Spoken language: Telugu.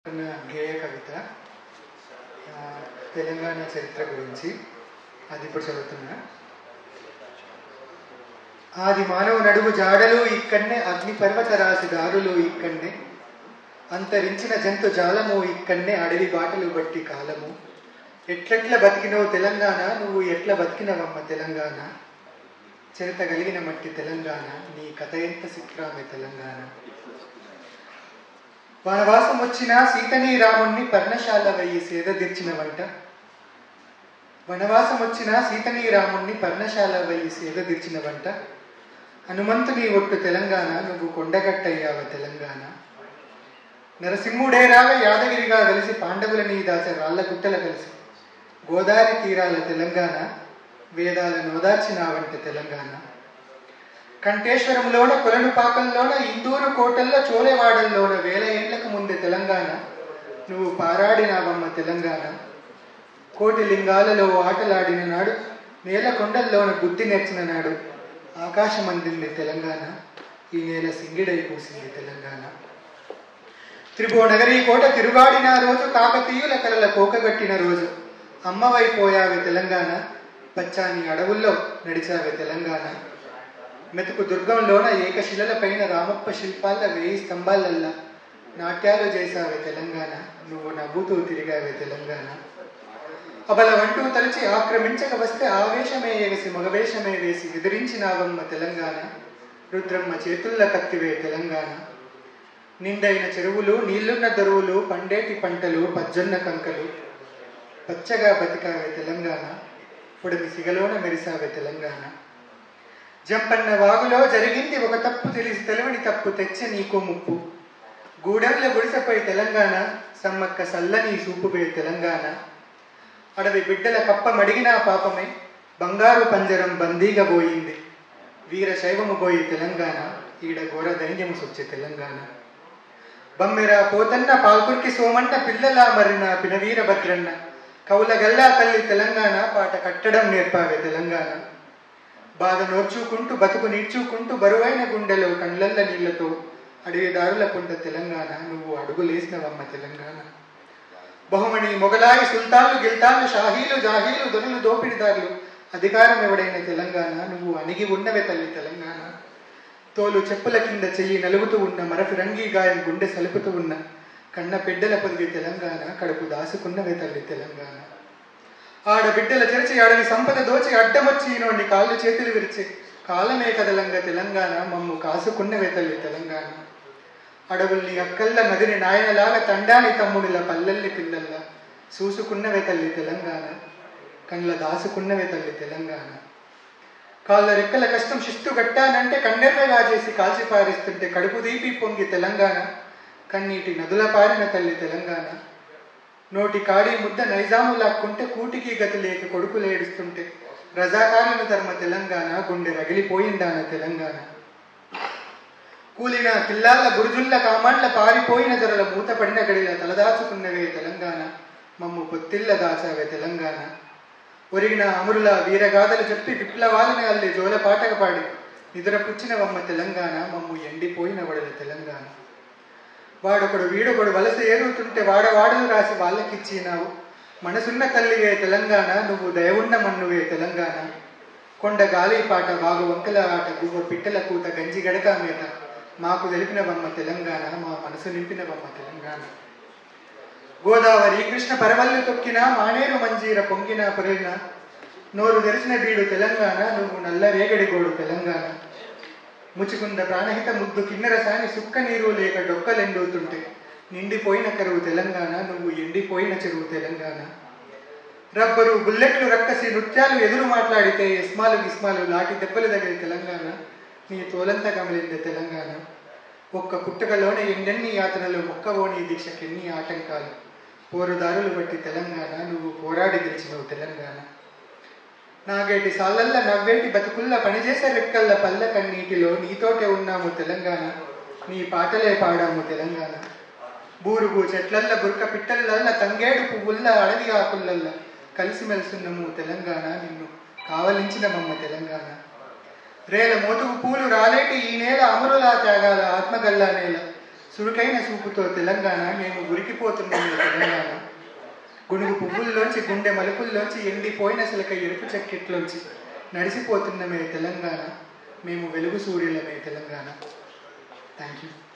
ఉన్న గేయ కవిత ఆ, తెలంగాణ చరిత్ర గురించి అది ఇప్పుడు చదువుతున్నా ఆది మానవ నడుము జాడలు ఇక్కడనే అగ్ని పర్వత రాశి దారులు ఇక్కడనే అంతరించిన జంతు జాలము ఇక్కడనే అడవి బాటలు బట్టి కాలము ఎట్లెట్ల బతికినవు తెలంగాణ నువ్వు ఎట్ల బతికినవమ్మ తెలంగాణ చరిత కలిగిన మట్టి తెలంగాణ నీ కథ ఎంత చిత్రామె తెలంగాణ వనవాసం వచ్చిన సీతని రాముణ్ణి పర్ణశాల వెయ్యి సేద తీర్చిన వంట వనవాసం వచ్చిన సీతని రాముణ్ణి పర్ణశాల వెయ్యి సేద తీర్చిన వంట హనుమంతుని ఒట్టు తెలంగాణ నువ్వు కొండగట్టయ్యావ తెలంగాణ నరసింహుడేరావ యాదగిరిగా కలిసి పాండవులని దాచ రాళ్ల గుట్టల కలిసి గోదావరి తీరాల తెలంగాణ వేదాలను ఓదార్చినావంటే తెలంగాణ కంఠేశ్వరంలోన కొలనుపాకంలోన ఇందూరు కోటల్లో చోలేవాడల్లోన వేల ఏళ్లకు ముందే తెలంగాణ నువ్వు పారాడినావమ్మ తెలంగాణ కోటి లింగాలలో ఆటలాడిన నాడు నేల కొండల్లోన బుద్ధి నేర్చిన నాడు ఆకాశం అందింది తెలంగాణ ఈ నేల సింగిడై పూసింది తెలంగాణ త్రిభువనగరి కోట తిరుగాడిన రోజు కాకతీయుల కలల కోకగట్టిన రోజు అమ్మవైపోయావే తెలంగాణ పచ్చాని అడవుల్లో నడిచావే తెలంగాణ మెతుకు దుర్గంలోన ఏకశిలల పైన రామప్ప శిల్పాల వేయి స్తంభాలల్లా నాట్యాలు చేశావే తెలంగాణ నువ్వు నవ్వుతూ తిరిగావే తెలంగాణ అబల వంటూ తలిచి ఆక్రమించక వస్తే ఆవేశమే ఎగసి మగవేషమే వేసి ఎదిరించినావమ్మ తెలంగాణ రుద్రమ్మ చేతుల్ల కత్తివే తెలంగాణ నిండైన చెరువులు నీళ్లున్న దరువులు పండేటి పంటలు పజ్జొన్న కంకలు పచ్చగా బతికావే తెలంగాణ పొడిమి సిగలోన మెరిసావే తెలంగాణ జంపన్న వాగులో జరిగింది ఒక తప్పు తెలిసి తెలవని తప్పు తెచ్చే నీకో ముప్పు గూడెంల గుడిసెపై తెలంగాణ సమ్మక్క సల్లని సూపుపై తెలంగాణ అడవి బిడ్డల కప్ప మడిగినా పాపమే బంగారు పంజరం బందీగా పోయింది వీర శైవము పోయి తెలంగాణ ఈడ ఘోర దైన్యము సొచ్చే తెలంగాణ బమ్మెర పోతన్న పాల్కుర్కి సోమన్న పిల్లలా మరిన పినవీర భద్రన్న కౌల గల్లా తల్లి తెలంగాణ పాట కట్టడం నేర్పావే తెలంగాణ బాధ నోర్చుకుంటూ బతుకు నీడ్చుకుంటూ బరువైన గుండెలో కండ్లల్ల నీళ్లతో అడవి దారుల కొండ తెలంగాణ నువ్వు అడుగులేసినవమ్మ తెలంగాణ బహుమణి మొగలాయి సుల్తాన్లు గిల్తాన్లు షాహీలు జాహీలు దొరలు దోపిడిదారులు అధికారం ఎవడైన తెలంగాణ నువ్వు అణిగి ఉన్నవే తల్లి తెలంగాణ తోలు చెప్పుల కింద చెయ్యి నలుగుతూ ఉన్న మరఫి రంగి గాయం గుండె సలుపుతూ ఉన్న కన్న బిడ్డల పొదిగి తెలంగాణ కడుపు దాసుకున్నవే తల్లి తెలంగాణ ఆడబిడ్డల తెరిచి ఆడని సంపద దోచి అడ్డమొచ్చి నోడిని కాళ్ళు చేతులు విరిచి కాలమే కదలంగా తెలంగాణ మమ్ము కాసుకున్నవే తల్లి తెలంగాణ అడవుల్ని అక్కల్ల నదిని నాయనలాగా తండాని తమ్ముడిల పల్లెల్ని పిల్లల్లా చూసుకున్నవే తల్లి తెలంగాణ కండ్ల దాసుకున్నవే తల్లి తెలంగాణ కాళ్ళ రెక్కల కష్టం శిస్తు గట్టానంటే కన్నెర్రగా చేసి కాల్చి పారిస్తుంటే కడుపు దీపి పొంగి తెలంగాణ కన్నీటి నదుల పారిన తల్లి తెలంగాణ నోటి కాడి ముద్ద నైజాము లాక్కుంటే కూటికి గతి లేక కొడుకులు ఏడుస్తుంటే రజాకారులను ధర్మ తెలంగాణ గుండె రగిలిపోయిందాన తెలంగాణ కూలిన పిల్లాల బురుజుల్ల కామాండ్ల పారిపోయిన ధరల మూతపడిన గడిల తలదాచుకున్నవే తెలంగాణ మమ్ము పొత్తిల్ల దాచావే తెలంగాణ ఒరిగిన అమరుల వీరగాథలు చెప్పి విప్లవాలని అల్లి జోల పాటగా పాడి నిద్ర పుచ్చినవమ్మ తెలంగాణ మమ్ము ఎండిపోయిన వడల తెలంగాణ వాడొకడు వీడొకడు వలస ఏరుతుంటే వాడవాడలు రాసి వాళ్ళకిచ్చినావు మనసున్న తల్లివే తెలంగాణ నువ్వు దయవున్న మన్నువే తెలంగాణ కొండ గాలి పాట వాగు వంకల ఆట గువ్వ పిట్టల కూత గంజి గడక మేత మాకు తెలిపినవమ్మ తెలంగాణ మా మనసు నింపినవమ్మ తెలంగాణ గోదావరి కృష్ణ పరవల్లు తొక్కిన మానేరు మంజీర పొంగిన పొరిన నోరు తెరిచిన బీడు తెలంగాణ నువ్వు నల్ల రేగడి గోడు తెలంగాణ ముచుకుంద ప్రాణహిత ముద్దు కిన్నెర సాని సుక్క నీరు లేక డొక్కలెండుతుంటే నిండిపోయిన కరువు తెలంగాణ నువ్వు ఎండిపోయిన చెరువు తెలంగాణ రబ్బరు బుల్లెట్లు రక్కసి నృత్యాలు ఎదురు మాట్లాడితే ఇస్మాలు గిస్మాలు లాటి దెబ్బలు దగ్గర తెలంగాణ నీ తోలంతా కమిలింది తెలంగాణ ఒక్క పుట్టకలోనే ఎన్నెన్ని యాతనలు మొక్కవోని దీక్షకెన్ని ఆటంకాలు పోరుదారులు బట్టి తెలంగాణ నువ్వు పోరాడి గెలిచినవు తెలంగాణ నాగేటి సాలల్ల నవ్వేటి బతుకుల్ల పనిచేసే రెక్కల్ల పల్ల కన్నీటిలో నీతోటే ఉన్నాము తెలంగాణ నీ పాటలే పాడాము తెలంగాణ బూరుగు చెట్లల్ల బుర్క పిట్టలల్ల తంగేడు పువ్వుల్ల అడవి ఆకులల్ల కలిసిమెలిసున్నాము తెలంగాణ నిన్ను కావలించిన మమ్మ తెలంగాణ రేల మోతుకు పూలు రాలేటి ఈ నేల అమరులా త్యాగాల ఆత్మగల్లా నేల సురుకైన చూపుతో తెలంగాణ మేము ఉరికిపోతున్నాము తెలంగాణ గునుగు పువ్వుల్లోంచి గుండె మలుపుల్లోంచి ఎండిపోయిన సిలక ఎరుపు చెక్కెట్లోంచి నడిసిపోతున్నమే తెలంగాణ మేము వెలుగు సూర్యులమే తెలంగాణ థ్యాంక్ యూ